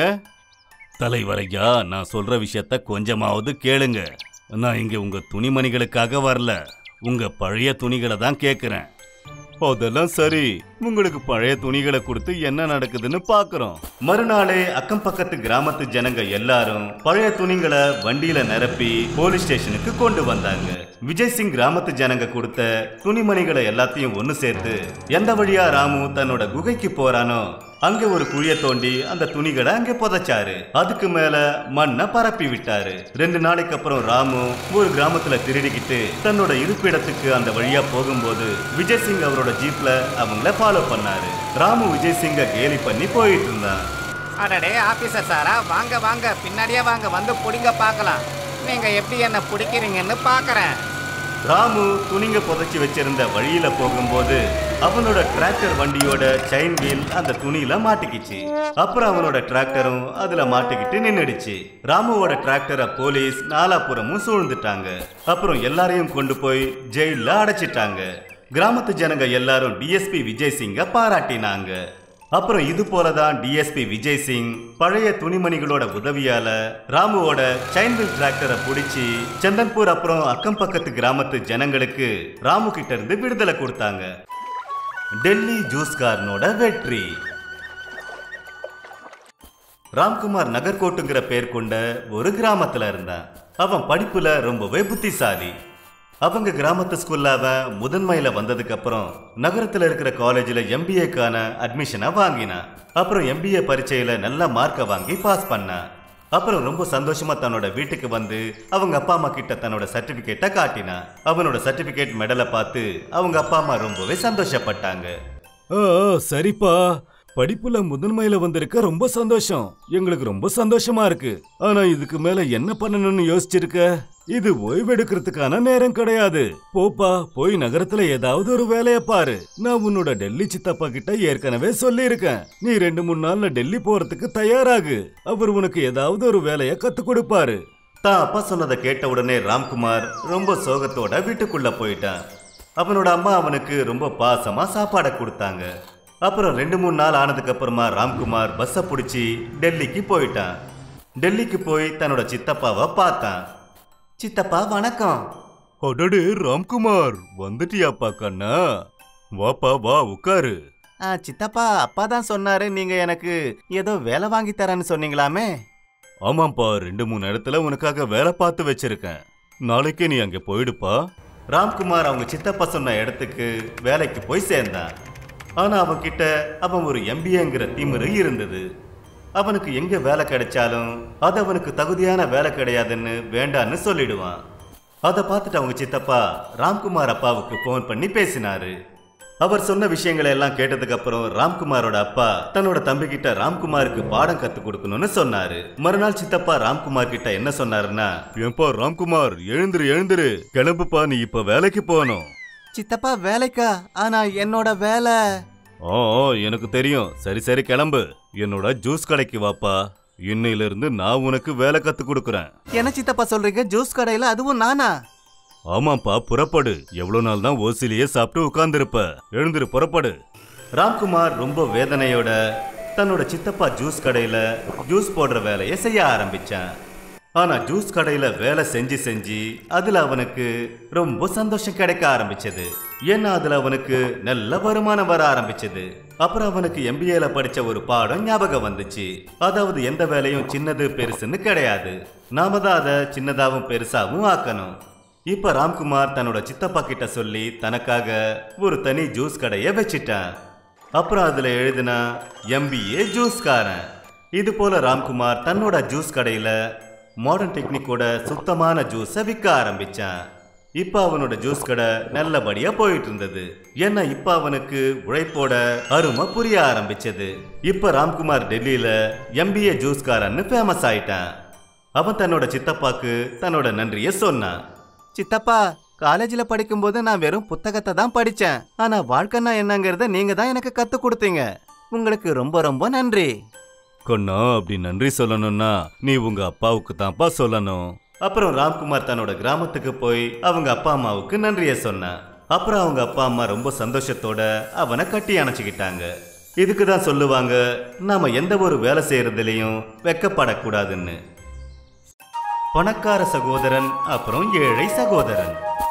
Speaker 3: தலைவரையா நான் சொல்ற விஷயத்த கொஞ்சமாவது கேளுங்க நான் இங்க உங்க துணிமணிகளுக்காக வரல உங்க பழைய துணிகளை தான் கேக்குறேன் அதெல்லாம் சரி உங்களுக்கு பழைய துணிகளை கொடுத்து என்ன நடக்குதுன்னு பாக்குறோம்
Speaker 1: மறுநாளே அக்கம் பக்கத்து கிராமத்து ஜனங்க எல்லாரும் பழைய துணிங்களை வண்டியில நிரப்பி போலீஸ் ஸ்டேஷனுக்கு கொண்டு வந்தாங்க விஜய் சிங் கிராமத்து ஜனங்க கொடுத்த துணிமணிகளை எல்லாத்தையும் ஒன்னு சேர்த்து எந்த வழியா ராமு தன்னோட குகைக்கு போறானோ அங்க ஒரு குழிய தோண்டி அந்த துணிகளை அங்க புதைச்சாரு அதுக்கு மேல மண்ணை பரப்பி விட்டாரு ரெண்டு நாளைக்கு அப்புறம் ராமு ஒரு கிராமத்துல திருடிக்கிட்டு தன்னோட இருப்பிடத்துக்கு அந்த வழியா போகும்போது விஜய் சிங் அவரோட ஜீப்ல அவங்கள ஃபாலோ பண்ணாரு ராமு விஜய் சிங்க கேலி பண்ணி போயிட்டு இருந்தான்
Speaker 5: அடடே ஆபீசர் சாரா வாங்க வாங்க பின்னாடியே வாங்க வந்து பிடிங்க பார்க்கலாம் நீங்க எப்படி என்ன பிடிக்கிறீங்கன்னு பார்க்கறேன்
Speaker 1: ராமு துணிங்க புதைச்சி வச்சிருந்த வழியில போகும்போது அவனோட டிராக்டர் வண்டியோட செயின் வீல் அந்த துணியில மாட்டிக்கிச்சு அப்புறம் அவனோட டிராக்டரும் அதுல மாட்டிக்கிட்டு நின்னுடுச்சு ராமுவோட டிராக்டரை போலீஸ் நாலாபுறமும் சூழ்ந்துட்டாங்க அப்புறம் எல்லாரையும் கொண்டு போய் ஜெயில அடைச்சிட்டாங்க கிராமத்து ஜனங்க எல்லாரும் டிஎஸ்பி விஜய் சிங்க பாராட்டினாங்க அப்புறம் இது போலதான் டிஎஸ்பி விஜய் சிங் பழைய துணிமணிகளோட உதவியால ராமுவோட சைன்வில் டிராக்டரை பிடிச்சி சந்தன்பூர் அப்புறம் அக்கம் பக்கத்து கிராமத்து ஜனங்களுக்கு ராமு கிட்ட இருந்து விடுதலை கொடுத்தாங்க டெல்லி ஜூஸ்காரனோட வெற்றி ராம்குமார் நகர்கோட்டுங்கிற பேர் கொண்ட ஒரு கிராமத்துல இருந்தான் அவன் படிப்புல ரொம்பவே புத்திசாலி அவங்க கிராமத்து ஸ்கூல்ல அவன் முதன்மையில வந்ததுக்கு அப்புறம் நகரத்துல இருக்கிற காலேஜ்ல எம்பிஏக்கான அட்மிஷனை வாங்கினான் அப்புறம் எம்பிஏ பரீட்சையில நல்ல மார்க்கை வாங்கி பாஸ் பண்ணான் அப்புறம் ரொம்ப சந்தோஷமா தன்னோட வீட்டுக்கு வந்து அவங்க அப்பா அம்மா கிட்ட தன்னோட சர்டிபிகேட்டை காட்டினான் அவனோட சர்டிபிகேட் மெடலை பார்த்து அவங்க அப்பா அம்மா ரொம்பவே சந்தோஷப்பட்டாங்க
Speaker 3: ஆ ஆ, சரிப்பா படிப்புல முதன்மையில வந்திருக்க ரொம்ப சந்தோஷம் எங்களுக்கு ரொம்ப சந்தோஷமா இருக்கு ஆனா இதுக்கு மேல என்ன பண்ணணும்னு யோசிச்சிருக்க இது ஓய்வெடுக்கிறதுக்கான நேரம் கிடையாது போப்பா போய் நகரத்துல ஏதாவது ஒரு வேலைய பாரு நான் உன்னோட டெல்லி சித்தப்பா கிட்ட ஏற்கனவே சொல்லியிருக்கேன் நீ ரெண்டு மூணு நாள்ல டெல்லி போறதுக்கு தயாராகு அவர் உனக்கு ஏதாவது ஒரு வேலைய கத்து கொடுப்பாரு
Speaker 1: தான் அப்பா சொன்னதை கேட்ட உடனே ராம்குமார் ரொம்ப சோகத்தோட வீட்டுக்குள்ள போயிட்டான் அவனோட அம்மா அவனுக்கு ரொம்ப பாசமா சாப்பாடை கொடுத்தாங்க அப்புறம் ரெண்டு மூணு நாள் ஆனதுக்கு அப்புறமா ராம்குமார் பஸ்ஸை பிடிச்சி டெல்லிக்கு போயிட்டான் டெல்லிக்கு போய் தன்னோட சித்தப்பாவை பார்த்தான் சித்தப்பா வணக்கம்
Speaker 3: அடடே ராம்குமார் வந்துட்டியாப்பா கண்ணா வாப்பா வா உட்காரு
Speaker 2: ஆ, சித்தப்பா அப்பா தான் சொன்னாரு நீங்க எனக்கு ஏதோ வேலை வாங்கி தரேன்னு சொன்னீங்களாமே
Speaker 3: ஆமாப்பா ரெண்டு மூணு இடத்துல உனக்காக வேலை பார்த்து வச்சிருக்கேன் நாளைக்கு நீ அங்க போயிடுப்பா
Speaker 1: ராம்குமார் அவங்க சித்தப்பா சொன்ன இடத்துக்கு வேலைக்கு போய் சேர்ந்தான் ஆனா அவன்கிட்ட அவன் ஒரு எம்பிஏங்கிற திமிரு இருந்தது அவனுக்கு எங்க வேலை கிடைச்சாலும் அது அவனுக்கு தகுதியான வேலை கிடையாதுன்னு வேண்டான்னு சொல்லிடுவான் அதை பார்த்துட்டு அவங்க சித்தப்பா ராம்குமார் அப்பாவுக்கு ஃபோன் பண்ணி பேசினாரு அவர் சொன்ன விஷயங்களை எல்லாம் கேட்டதுக்கு அப்புறம் ராம்குமாரோட அப்பா தன்னோட தம்பி கிட்ட ராம்குமாருக்கு பாடம் கத்து கொடுக்கணும்னு சொன்னாரு மறுநாள் சித்தப்பா ராம்குமார் கிட்ட என்ன சொன்னாருன்னா
Speaker 3: ஏன்பா ராம்குமார் எழுந்துரு எழுந்துரு கிளம்புப்பா நீ இப்ப வேலைக்கு போகணும்
Speaker 2: சித்தப்பா வேலைக்கா ஆனா என்னோட வேலை
Speaker 3: ஆ ஆ, எனக்கு தெரியும் சரி சரி கிளம்பு என்னோட ஜூஸ் கடைக்கு வாப்பா இன்னையில இருந்து நான் உனக்கு வேலை கத்து கொடுக்குறேன்
Speaker 2: என்ன சித்தப்பா சொல்றீங்க ஜூஸ் கடையில அதுவும் நானா
Speaker 3: ஆமாப்பா புறப்படு எவ்வளவு நாள் தான் ஓசிலேயே சாப்பிட்டு உட்கார்ந்திருப்ப எழுந்துரு புறப்படு
Speaker 1: ராம்குமார் ரொம்ப வேதனையோட தன்னோட சித்தப்பா ஜூஸ் கடையில ஜூஸ் போடுற வேலையை செய்ய ஆரம்பிச்சான் ஆனா ஜூஸ் கடையில வேலை செஞ்சு செஞ்சு அதுல அவனுக்கு ரொம்ப சந்தோஷம் கிடைக்க ஆரம்பிச்சது ஏன்னா அதுல அவனுக்கு நல்ல வருமானம் வர ஆரம்பிச்சது அப்புறம் அவனுக்கு எம்பிஏல படிச்ச ஒரு பாடம் ஞாபகம் வந்துச்சு அதாவது எந்த வேலையும் சின்னது பெருசுன்னு கிடையாது நாம தான் அதை சின்னதாவும் பெருசாவும் ஆக்கணும் இப்ப ராம்குமார் தன்னோட சித்தப்பா கிட்ட சொல்லி தனக்காக ஒரு தனி ஜூஸ் கடையை வச்சிட்டான் அப்புறம் அதுல எழுதினா எம்பிஏ ஜூஸ்காரன் இது போல ராம்குமார் தன்னோட ஜூஸ் கடையில மாடர்ன் டெக்னிக்கோட சுத்தமான ஜூஸை விற்க ஆரம்பிச்சான் இப்ப அவனோட ஜூஸ் கடை நல்லபடியா போயிட்டு இருந்தது ஏன்னா இப்ப அவனுக்கு உழைப்போட அருமை புரிய ஆரம்பிச்சது இப்ப ராம்குமார் டெல்லியில எம்பிஏ ஜூஸ்காரன்னு ஃபேமஸ் ஆயிட்டான் அவன் தன்னோட சித்தப்பாக்கு தன்னோட நன்றியை சொன்னான்
Speaker 2: சித்தப்பா காலேஜில் படிக்கும்போது நான் வெறும் புத்தகத்தை தான் படித்தேன் ஆனால் வாழ்க்கைன்னா என்னங்கிறத நீங்கள் தான் எனக்கு கற்றுக் கொடுத்தீங்க உங்களுக்கு ரொம்ப ரொம்ப நன்றி
Speaker 3: கொன்னா அப்படி நன்றி சொல்லணும்னா நீ உங்க அப்பாவுக்கு தான்ப்பா சொல்லணும்
Speaker 1: அப்புறம் ராம்குமார் தன்னோட கிராமத்துக்கு போய் அவங்க அப்பா அம்மாவுக்கு நன்றியை சொன்னான் அப்புறம் அவங்க அப்பா அம்மா ரொம்ப சந்தோஷத்தோட அவனை கட்டி அணைச்சிக்கிட்டாங்க இதுக்கு தான் சொல்லுவாங்க நாம எந்த ஒரு வேலை செய்யறதுலயும் வெக்கப்படக்கூடாதுன்னு பணக்கார சகோதரன் அப்புறம் ஏழை சகோதரன்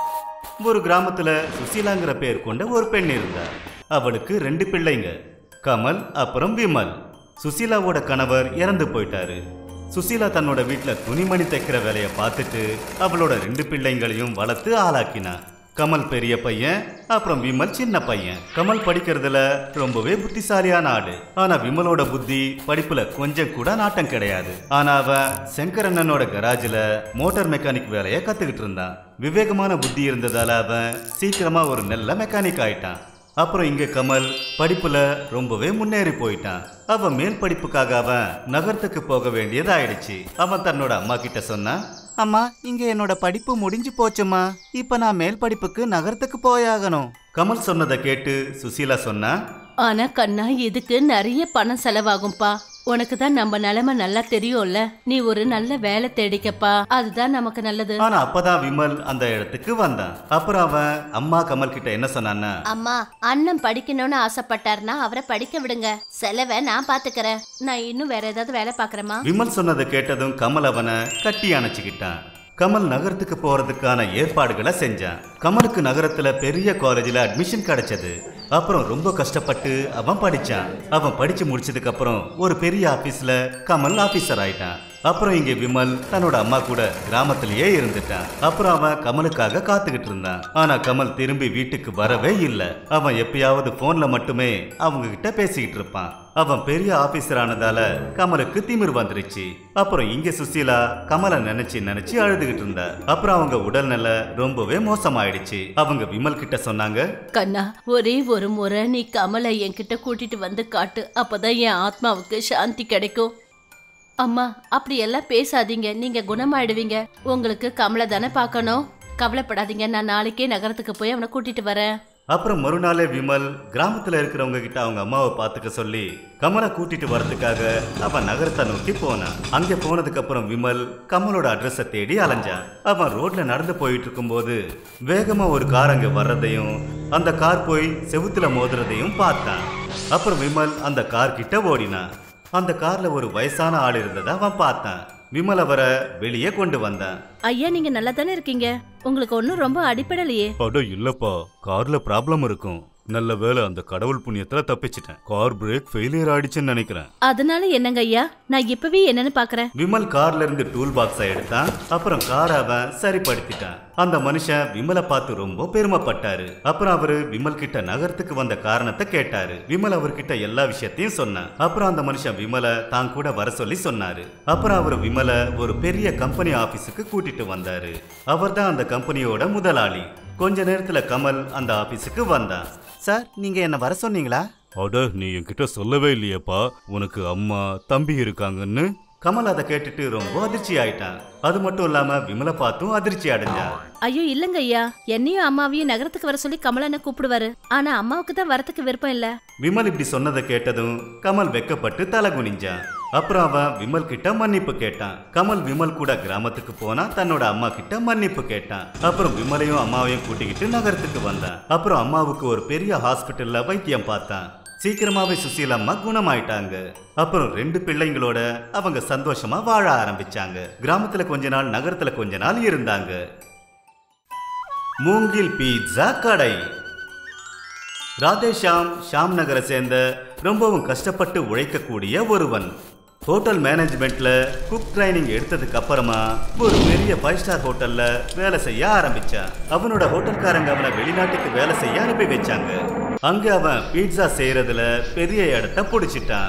Speaker 1: ஒரு கிராமத்துல சுசீலாங்கிற பேர் கொண்ட ஒரு பெண் இருந்தா அவளுக்கு ரெண்டு பிள்ளைங்க கமல் அப்புறம் விமல் சுசீலாவோட கணவர் இறந்து போயிட்டாரு சுசீலா தன்னோட வீட்ல துணிமணி தைக்கிற வேலையை பார்த்துட்டு அவளோட ரெண்டு பிள்ளைங்களையும் வளர்த்து ஆளாக்கினா கமல் பெரிய பையன் அப்புறம் விமல் சின்ன பையன் கமல் படிக்கிறதுல ரொம்பவே புத்திசாலியான ஆளு ஆனா விமலோட புத்தி படிப்புல கொஞ்சம் கூட நாட்டம் கிடையாது ஆனா அவன் சங்கரண்ணனோட கராஜ்ல மோட்டார் மெக்கானிக் வேலையை கத்துக்கிட்டு இருந்தான் விவேகமான புத்தி இருந்ததால அவன் சீக்கிரமா ஒரு நல்ல மெக்கானிக் ஆயிட்டான் அப்புறம் இங்க கமல் படிப்புல ரொம்பவே முன்னேறி போயிட்டான் அவன் மேல் படிப்புக்காக அவன் நகரத்துக்கு போக வேண்டியதாயிடுச்சு அவன் தன்னோட அம்மா கிட்ட சொன்னான்
Speaker 2: அம்மா இங்கே என்னோட படிப்பு முடிஞ்சு போச்சுமா இப்போ நான் மேல் படிப்புக்கு நகரத்துக்கு போயாகணும்
Speaker 1: கமல் சொன்னதை கேட்டு சுசீலா சொன்னா
Speaker 4: ஆனா கண்ணா இதுக்கு நிறைய பணம் செலவாகும்பா உனக்கு தான் நம்ம நிலைமை நல்லா தெரியும்ல நீ ஒரு நல்ல வேலை தேடிக்கப்பா அதுதான் நமக்கு நல்லது
Speaker 1: ஆனா அப்பதான் விமல் அந்த இடத்துக்கு வந்தான் அப்புறம் அவன் அம்மா கமல் கிட்ட என்ன சொன்னான்னா
Speaker 4: அம்மா அண்ணன் படிக்கணும்னு ஆசைப்பட்டாருன்னா அவரை படிக்க விடுங்க செலவை நான் பாத்துக்கறேன் நான் இன்னும் வேற ஏதாவது வேலை பாக்குறேமா
Speaker 1: விமல் சொன்னதை கேட்டதும் கமல் அவனை கட்டி அணைச்சுக்கிட்டான் கமல் நகரத்துக்கு போறதுக்கான ஏற்பாடுகளை செஞ்சான் கமலுக்கு நகரத்துல பெரிய காலேஜ்ல அட்மிஷன் கிடைச்சது அப்புறம் ரொம்ப கஷ்டப்பட்டு அவன் படிச்சான் அவன் படிச்சு முடிச்சதுக்கு அப்புறம் ஒரு பெரிய ஆபீஸ்ல கமல் ஆபீசர் ஆயிட்டான் அப்புறம் இங்க விமல் தன்னோட அம்மா கூட கிராமத்திலேயே இருந்துட்டான் அப்புறம் அவன் கமலுக்காக காத்துக்கிட்டு இருந்தான் ஆனா கமல் திரும்பி வீட்டுக்கு வரவே இல்லை அவன் எப்பயாவது போன்ல மட்டுமே அவங்க கிட்ட பேசிக்கிட்டு இருப்பான் அவன் பெரிய ஆபீசர் ஆனதால கமலுக்கு திமிர் வந்துருச்சு அப்புறம் இங்க சுசீலா கமலை நினைச்சு நினைச்சு அழுதுகிட்டு இருந்தா அப்புறம் அவங்க உடல்நிலை ரொம்பவே மோசமாயிடுச்சு அவங்க விமல் கிட்ட சொன்னாங்க
Speaker 4: கண்ணா ஒரே ஒரு முறை நீ கமலை என்கிட்ட கூட்டிட்டு வந்து காட்டு அப்பதான் என் ஆத்மாவுக்கு சாந்தி கிடைக்கும் அம்மா அப்படி எல்லாம் பேசாதீங்க நீங்க குணமாயிடுவீங்க உங்களுக்கு கமலை தானே பார்க்கணும் கவலைப்படாதீங்க நான் நாளைக்கே நகரத்துக்கு போய் அவனை கூட்டிட்டு வரேன்
Speaker 1: அப்புறம் மறுநாளே விமல் கிராமத்துல இருக்கிறவங்க கிட்ட அவங்க அம்மாவை பார்த்துக்க சொல்லி கமலை கூட்டிட்டு வரதுக்காக அவன் நகரத்தை நோக்கி போனான் அங்க போனதுக்கு அப்புறம் விமல் கமலோட அட்ரஸை தேடி அலைஞ்சான் அவன் ரோட்ல நடந்து போயிட்டு இருக்கும்போது வேகமா ஒரு கார் அங்க வர்றதையும் அந்த கார் போய் செவுத்துல மோதுறதையும் பார்த்தான் அப்புறம் விமல் அந்த கார் கிட்ட ஓடினான் அந்த கார்ல ஒரு வயசான ஆள் இருந்ததை அவன் பார்த்தான் விமல் அவரை வெளியே கொண்டு வந்தான்
Speaker 4: ஐயா நீங்க நல்லா தானே இருக்கீங்க உங்களுக்கு ஒன்றும் ரொம்ப அடிப்படலையே
Speaker 3: அட இல்லப்பா கார்ல ப்ராப்ளம் இருக்கும் நல்ல வேளை அந்த கடவுள் புண்ணியத்துல தப்பிச்சிட்டேன் கார் பிரேக் ஃபெயிலியர் ஆயிடுச்சுன்னு நினைக்கிறேன்
Speaker 4: அதனால என்னங்க ஐயா நான் இப்பவே என்னன்னு பாக்குறேன்
Speaker 1: விமல் கார்ல இருந்து டூல் பாக்ஸை எடுத்தான் அப்புறம் காரை அவன் சரிப்படுத்திட்டான் அந்த மனுஷன் விமலை பார்த்து ரொம்ப பெருமைப்பட்டாரு அப்புறம் அவரு விமல் கிட்ட நகரத்துக்கு வந்த காரணத்தை கேட்டாரு விமல் அவர்கிட்ட எல்லா விஷயத்தையும் சொன்னான் அப்புறம் அந்த மனுஷன் விமலை தான் கூட வர சொல்லி சொன்னாரு அப்புறம் அவர் விமலை ஒரு பெரிய கம்பெனி ஆபீஸுக்கு கூட்டிட்டு வந்தாரு அவர்தான் அந்த கம்பெனியோட முதலாளி கொஞ்ச நேரத்துல கமல் அந்த ஆபீஸுக்கு வந்தான்
Speaker 2: சார் நீங்க என்ன வர சொன்னீங்களா
Speaker 3: அட நீ என்கிட்ட சொல்லவே இல்லையேப்பா உனக்கு அம்மா தம்பி இருக்காங்கன்னு
Speaker 1: கமல் அதை கேட்டுட்டு ரொம்ப அதிர்ச்சி ஆயிட்டான் அது மட்டும் இல்லாம விமலை பார்த்தும் அதிர்ச்சி அடைஞ்சான்
Speaker 4: ஐயோ இல்லங்க ஐயா என்னையும் அம்மாவையும் நகரத்துக்கு வர சொல்லி கமலனை கூப்பிடுவாரு ஆனா அம்மாவுக்கு தான் வரத்துக்கு விருப்பம் இல்ல
Speaker 1: விமல் இப்படி சொன்னதை கேட்டதும் கமல் வெக்கப்பட்டு தலை குனிஞ்சான் அப்புறம் அவன் விமல் கிட்ட மன்னிப்பு கேட்டான் கமல் விமல் கூட கிராமத்துக்கு போனா தன்னோட அம்மா கிட்ட மன்னிப்பு கேட்டான் அப்புறம் விமலையும் அம்மாவையும் கூட்டிக்கிட்டு நகரத்துக்கு வந்தான் அப்புறம் அம்மாவுக்கு ஒரு பெரிய ஹாஸ்பிட்டல்ல வைத்தியம் பார்த்தான் சீக்கிரமாவே சுசீல் அம்மா குணமாயிட்டாங்க அப்புறம் ரெண்டு பிள்ளைங்களோட அவங்க சந்தோஷமா வாழ ஆரம்பிச்சாங்க கிராமத்துல கொஞ்ச நாள் நகரத்துல கொஞ்ச நாள் இருந்தாங்க மூங்கில் பீட்சா கடை ராதேஷாம் ஷாம் நகரை சேர்ந்த ரொம்பவும் கஷ்டப்பட்டு உழைக்கக்கூடிய ஒருவன் ஹோட்டல் மேனேஜ்மெண்ட்ல குக் ட்ரைனிங் எடுத்ததுக்கு அப்புறமா ஒரு பெரிய ஃபைவ் ஸ்டார் ஹோட்டல்ல வேலை செய்ய ஆரம்பிச்சான் அவனோட ஹோட்டல்காரங்க அவனை வெளிநாட்டுக்கு வேலை செய்ய அனுப்பி வச்சாங்க அங்க அவன் பீட்சா செய்யறதுல பெரிய இடத்த பிடிச்சிட்டான்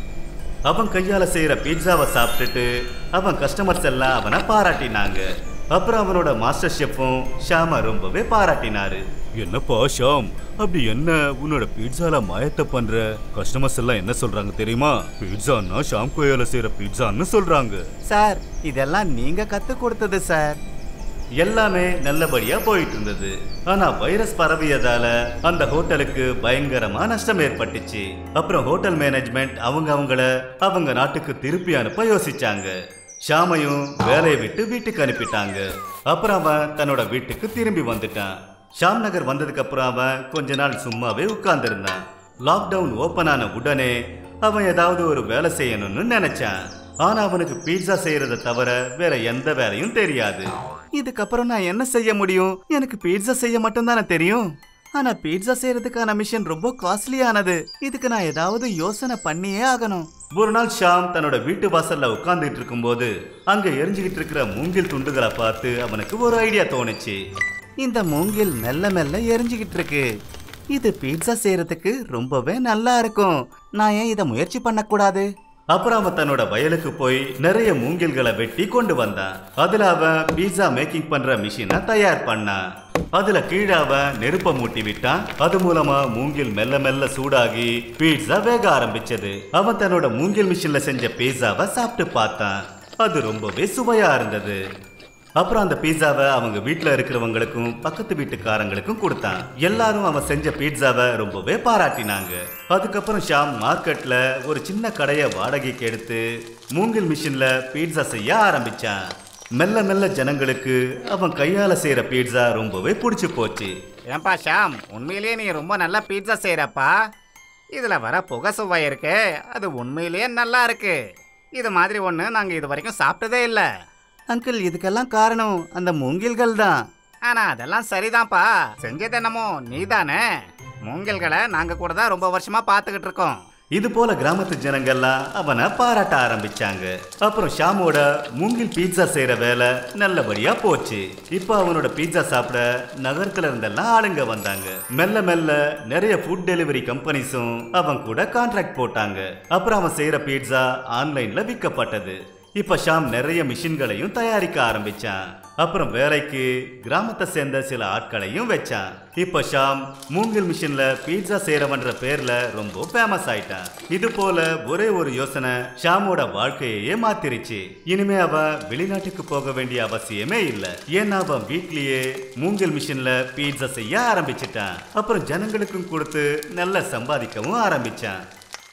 Speaker 1: அவன் கையால செய்யற பீட்சாவை சாப்பிட்டுட்டு அவன் கஸ்டமர்ஸ் எல்லாம் அவனை பாராட்டினாங்க அப்புறம் அவனோட மாஸ்டர் ஷெஃப்பும் ஷாம ரொம்பவே பாராட்டினாரு
Speaker 3: என்னப்பா ஷாம் அப்படி என்ன உன்னோட பீட்சால மாயத்தை பண்ற கஸ்டமர்ஸ் எல்லாம் என்ன சொல்றாங்க தெரியுமா பீட்சான்னா ஷாம் கோயால செய்யற பீட்சான்னு சொல்றாங்க
Speaker 2: சார் இதெல்லாம் நீங்க கத்து கொடுத்தது சார்
Speaker 1: எல்லாமே நல்லபடியா போயிட்டு இருந்தது ஆனா வைரஸ் பரவியதால அந்த ஹோட்டலுக்கு பயங்கரமா நஷ்டம் ஏற்பட்டுச்சு அப்புறம் ஹோட்டல் மேனேஜ்மெண்ட் அவங்க அவங்கள அவங்க நாட்டுக்கு திருப்பி அனுப்ப யோசிச்சாங்க ஷாமையும் வேலையை விட்டு வீட்டுக்கு அனுப்பிட்டாங்க அப்புறம் அவன் தன்னோட வீட்டுக்கு திரும்பி வந்துட்டான் ஷாம் நகர் வந்ததுக்கு அப்புறம் அவன் கொஞ்ச நாள் சும்மாவே உட்கார்ந்திருந்தான் லாக்டவுன் ஓபன் ஆன உடனே அவன் ஏதாவது ஒரு வேலை செய்யணும்னு நினைச்சான் ஆனா அவனுக்கு பீட்சா செய்யறதை தவிர வேற எந்த வேலையும் தெரியாது
Speaker 2: இதுக்கப்புறம் நான் என்ன செய்ய முடியும் எனக்கு பீட்சா செய்ய மட்டும்தானே தெரியும் ஆனா பீட்சா செய்யறதுக்கான மிஷின் ரொம்ப காஸ்ட்லியானது இதுக்கு நான் ஏதாவது யோசனை பண்ணியே ஆகணும்
Speaker 1: ஒரு நாள் ஷாம் தன்னோட வீட்டு வாசல்ல உட்கார்ந்துட்டு இருக்கும்போது அங்க எரிஞ்சுக்கிட்டு இருக்கிற மூங்கில் துண்டுகளை பார்த்து அவனுக்கு ஒரு ஐடியா தோணுச்சு
Speaker 2: இந்த மூங்கில் மெல்ல மெல்ல எரிஞ்சுக்கிட்டு இருக்கு இது பீட்சா செய்யறதுக்கு ரொம்பவே நல்லா இருக்கும் நான் ஏன் இதை முயற்சி பண்ணக்கூடாது
Speaker 1: அப்புறம் அவன் தன்னோட வயலுக்கு போய் நிறைய மூங்கில்களை வெட்டி கொண்டு வந்தான் அதுல அவன் பீட்சா மேக்கிங் பண்ற மிஷினை தயார் பண்ணான் அதுல கீழே அவன் நெருப்ப மூட்டி விட்டான் அது மூலமா மூங்கில் மெல்ல மெல்ல சூடாகி பீட்சா வேக ஆரம்பிச்சது அவன் தன்னோட மூங்கில் மிஷின்ல செஞ்ச பீட்சாவை சாப்பிட்டு பார்த்தான் அது ரொம்பவே சுவையா இருந்தது அப்புறம் அந்த பீட்சாவை அவங்க வீட்ல இருக்கிறவங்களுக்கும் பக்கத்து வீட்டுக்காரங்களுக்கும் கொடுத்தான் எல்லாரும் அவன் செஞ்ச பீட்சாவை ரொம்பவே பாராட்டினாங்க அதுக்கப்புறம் ஷாம் மார்க்கெட்ல ஒரு சின்ன கடையை வாடகைக்கு எடுத்து மூங்கில் மிஷின்ல பீட்சா செய்ய ஆரம்பிச்சான் மெல்ல மெல்ல ஜனங்களுக்கு அவன் கையால செய்யற பீட்சா ரொம்பவே பிடிச்சு போச்சு
Speaker 5: ஏன்பா ஷாம் உண்மையிலேயே நீ ரொம்ப நல்லா பீட்சா செய்கிறப்பா இதில் வர புகை சுவை இருக்கு அது உண்மையிலேயே நல்லா இருக்கு இது மாதிரி ஒன்று நாங்கள் இது வரைக்கும் சாப்பிட்டதே இல்லை
Speaker 2: அங்கிள் இதுக்கெல்லாம் காரணம் அந்த மூங்கில்கள் தான்
Speaker 5: ஆனால் அதெல்லாம் சரிதான்ப்பா செஞ்சது என்னமோ நீதானே மூங்கில்களை நாங்கள் கூட தான் ரொம்ப வருஷமாக பார்த்துக்கிட்டு இருக்கோம்
Speaker 1: இது போல கிராமத்து ஜனங்கள்லாம் அவனை பாராட்ட ஆரம்பிச்சாங்க அப்புறம் ஷாமோட மூங்கில் பீட்சா செய்யற வேலை நல்லபடியா போச்சு இப்போ அவனோட பீட்சா சாப்பிட நகரத்துல இருந்தெல்லாம் ஆளுங்க வந்தாங்க மெல்ல மெல்ல நிறைய ஃபுட் டெலிவரி கம்பெனிஸும் அவன் கூட கான்ட்ராக்ட் போட்டாங்க அப்புறம் அவன் செய்யற பீட்சா ஆன்லைன்ல விற்கப்பட்டது இப்ப ஷாம் நிறைய மிஷின்களையும் தயாரிக்க ஆரம்பிச்சான் அப்புறம் வேலைக்கு கிராமத்தை சேர்ந்த சில ஆட்களையும் வச்சான் இப்ப ஷாம் மூங்கில் மிஷின்ல பீட்சா செய்யறவன்ற பேர்ல ரொம்ப ஃபேமஸ் ஆயிட்டான் இது போல ஒரே ஒரு யோசனை ஷாமோட வாழ்க்கையே மாத்திருச்சு இனிமே அவன் வெளிநாட்டுக்கு போக வேண்டிய அவசியமே இல்ல ஏன்னா அவன் வீட்லயே மூங்கில் மிஷின்ல பீட்சா செய்ய ஆரம்பிச்சிட்டான் அப்புறம் ஜனங்களுக்கும் கொடுத்து நல்லா சம்பாதிக்கவும் ஆரம்பிச்சான்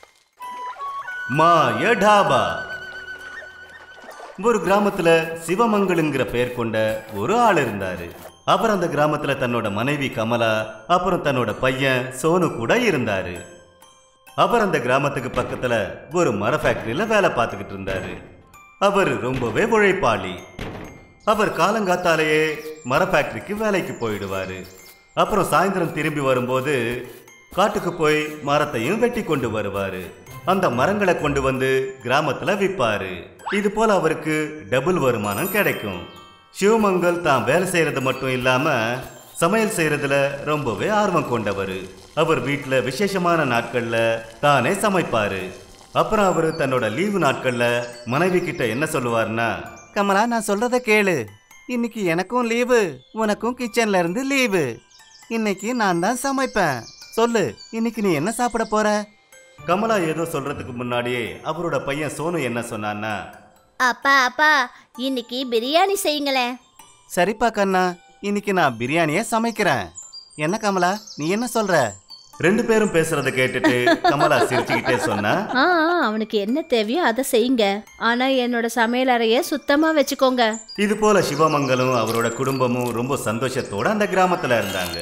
Speaker 1: மாய டாபா ஒரு கிராமத்துல சிவமங்கலுங்கிற பெயர் கொண்ட ஒரு ஆள் இருந்தாரு அவர் அந்த கிராமத்துல தன்னோட மனைவி கமலா அப்புறம் தன்னோட பையன் சோனு கூட இருந்தாரு அவர் அந்த கிராமத்துக்கு பக்கத்துல ஒரு மர ஃபேக்டரியில வேலை பார்த்துக்கிட்டு இருந்தாரு அவர் ரொம்பவே உழைப்பாளி அவர் காலங்காத்தாலேயே மர ஃபேக்டரிக்கு வேலைக்கு போயிடுவாரு அப்புறம் சாயந்தரம் திரும்பி வரும்போது காட்டுக்கு போய் மரத்தையும் வெட்டி கொண்டு வருவாரு அந்த மரங்களை கொண்டு வந்து கிராமத்துல விற்பாரு இது போல அவருக்கு டபுள் வருமானம் கிடைக்கும் சிவமங்கல் தான் வேலை செய்யறது மட்டும் இல்லாம சமையல் செய்யறதுல ரொம்பவே ஆர்வம் கொண்டவர் அவர் வீட்டுல விசேஷமான நாட்கள்ல தானே சமைப்பாரு அப்புறம் அவர் தன்னோட லீவு நாட்கள்ல மனைவி கிட்ட என்ன சொல்லுவாருன்னா
Speaker 2: கமலா நான் சொல்றத கேளு இன்னைக்கு எனக்கும் லீவு உனக்கும் கிச்சன்ல இருந்து லீவு இன்னைக்கு நான் தான் சமைப்பேன் சொல்லு இன்னைக்கு நீ என்ன சாப்பிட போற
Speaker 1: கமலா ஏதோ சொல்றதுக்கு முன்னாடியே அவரோட பையன் சோனு என்ன சொன்னான்னா
Speaker 4: அப்பா அப்பா இன்னைக்கு பிரியாணி செய்யுங்களேன்
Speaker 2: சரிப்பா கண்ணா இன்னைக்கு நான் பிரியாணியை சமைக்கிறேன் என்ன கமலா நீ என்ன சொல்ற
Speaker 1: ரெண்டு பேரும் பேசுறத கேட்டுட்டு கமலா சிரிச்சுக்கிட்டே சொன்னா
Speaker 4: ஆ ஆ, அவனுக்கு என்ன தேவையோ அதை செய்யுங்க ஆனா என்னோட சமையல் அறைய சுத்தமா வச்சுக்கோங்க
Speaker 1: இது போல சிவமங்கலும் அவரோட குடும்பமும் ரொம்ப சந்தோஷத்தோட அந்த கிராமத்துல இருந்தாங்க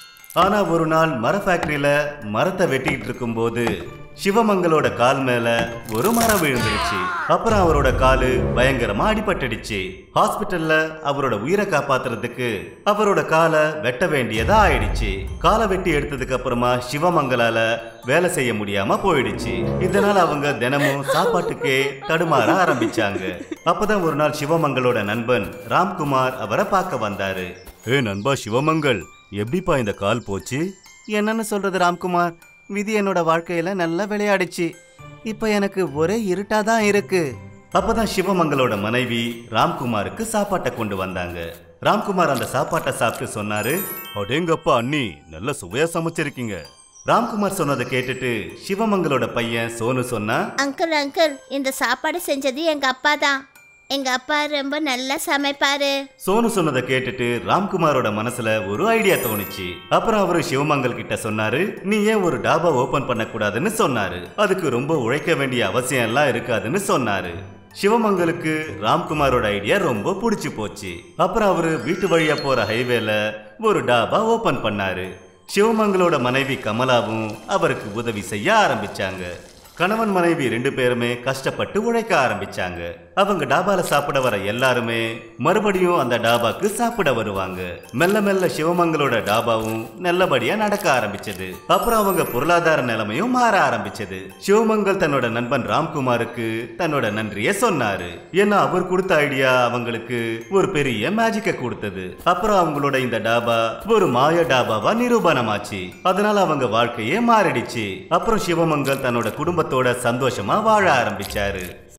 Speaker 1: ஆனா ஒரு நாள் மர ஃபேக்டரியில மரத்தை வெட்டிக்கிட்டு இருக்கும்போது சிவமங்களோட கால் மேல ஒரு மரம் விழுந்துருச்சு அப்புறம் அவரோட காலு பயங்கரமா அடிபட்டுடுச்சு ஹாஸ்பிட்டல்ல அவரோட உயிரை காப்பாத்துறதுக்கு அவரோட காலை வெட்ட வேண்டியதா ஆயிடுச்சு காலை வெட்டி எடுத்ததுக்கு அப்புறமா சிவமங்கலால வேலை செய்ய முடியாம போயிடுச்சு இதனால அவங்க தினமும் சாப்பாட்டுக்கே தடுமாற ஆரம்பிச்சாங்க அப்பதான் ஒரு நாள் சிவமங்களோட நண்பன் ராம்குமார் அவரை பார்க்க வந்தாரு ஏ நண்பா சிவமங்கள் எப்படிப்பா இந்த கால் போச்சு
Speaker 2: என்னன்னு சொல்றது ராம்குமார் விதி என்னோட வாழ்க்கையில நல்லா விளையாடுச்சு இப்ப எனக்கு ஒரே இருட்டா தான் இருக்கு
Speaker 1: அப்பதான் சிவமங்களோட மனைவி ராம்குமாருக்கு சாப்பாட்டை கொண்டு வந்தாங்க ராம்குமார் அந்த சாப்பாட்டை சாப்பிட்டு சொன்னாரு அடேங்கப்பா அண்ணி நல்ல சுவையா சமைச்சிருக்கீங்க ராம்குமார் சொன்னதை கேட்டுட்டு சிவமங்களோட பையன் சோனு சொன்னா
Speaker 4: அங்கிள் அங்கிள் இந்த சாப்பாடு செஞ்சது எங்க அப்பா தான் எங்க அப்பா ரொம்ப நல்லா சமைப்பாரு
Speaker 1: சோனு சொன்னதை கேட்டுட்டு ராம்குமாரோட மனசுல ஒரு ஐடியா தோணுச்சு அப்புறம் அவரு சிவமங்கல் கிட்ட சொன்னாரு நீ ஏன் ஒரு டாபா ஓபன் பண்ணக்கூடாதுன்னு சொன்னாரு அதுக்கு ரொம்ப உழைக்க வேண்டிய அவசியம் எல்லாம் இருக்காதுன்னு சொன்னாரு சிவமங்கலுக்கு ராம்குமாரோட ஐடியா ரொம்ப பிடிச்சு போச்சு அப்புறம் அவரு வீட்டு வழியா போற ஹைவேல ஒரு டாபா ஓபன் பண்ணாரு சிவமங்களோட மனைவி கமலாவும் அவருக்கு உதவி செய்ய ஆரம்பிச்சாங்க கணவன் மனைவி ரெண்டு பேருமே கஷ்டப்பட்டு உழைக்க ஆரம்பிச்சாங்க அவங்க டாபால சாப்பிட வர எல்லாருமே மறுபடியும் அந்த டாபாக்கு சாப்பிட வருவாங்க மெல்ல மெல்ல சிவமங்களோட டாபாவும் நல்லபடியா நடக்க ஆரம்பிச்சது அப்புறம் அவங்க பொருளாதார நிலைமையும் மாற ஆரம்பிச்சது சிவமங்கல் தன்னோட நண்பன் ராம்குமாருக்கு தன்னோட நன்றியை சொன்னாரு ஏன்னா அவர் கொடுத்த ஐடியா அவங்களுக்கு ஒரு பெரிய மேஜிக்க கொடுத்தது அப்புறம் அவங்களோட இந்த டாபா ஒரு மாய டாபாவா நிரூபணமாச்சு அதனால அவங்க வாழ்க்கையே மாறிடுச்சு அப்புறம் சிவமங்கல் தன்னோட குடும்பத்தோட சந்தோஷமா வாழ ஆரம்பிச்சாரு